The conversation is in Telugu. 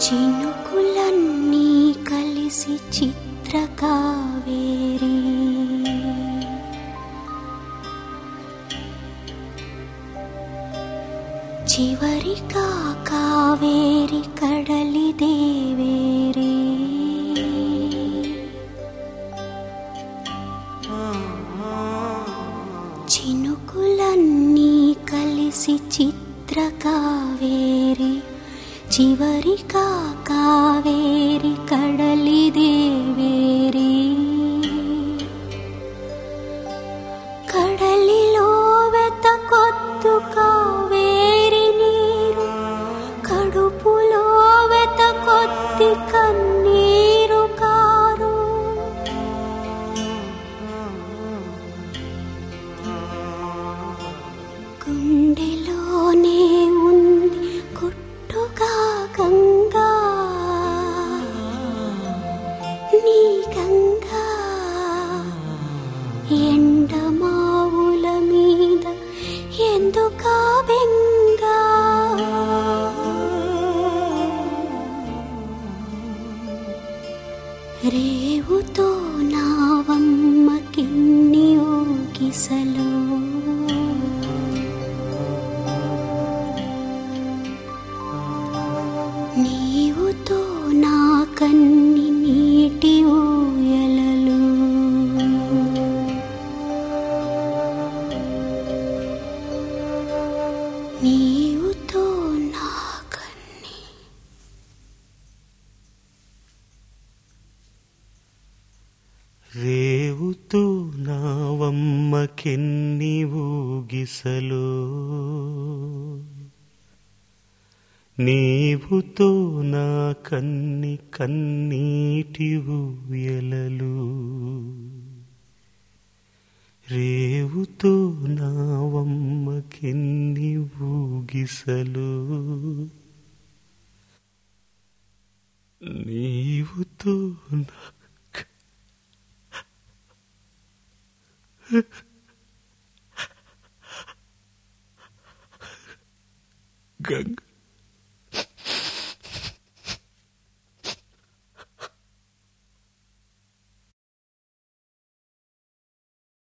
చినుకులన్నీ కలిసి చిత్రకావేరి చివరిగా కావేరి కడలి దేవేరి చినుకులన్నీ కలిసి చిత్రకావేరి చివరిగా కావేరి కడలి దేవేరి కడలిలో వెత కొద్దు కావేరి నీరు కడుపులో వెత కొద్ది కన్నీరు కారు గుండెలోనే ఉంది కొట్టుగా గంగా నీ గంగా ఎండమావుల మీద ఎందుకా బెంగా రేవుతో నావమ్మ కిన్ని ఊగిసలో నీవుతో నా కన్ని నీటి ఊయలలు నీవుతో నా కన్ని రేవుతూ నావమ్మకెన్ని ఊగిసలో నీవుతో నా కన్ని కన్నీటి ఊయలలు రేవుతో నావమ్మకెన్ని ఊగిసలు నీవుతో నా గంగ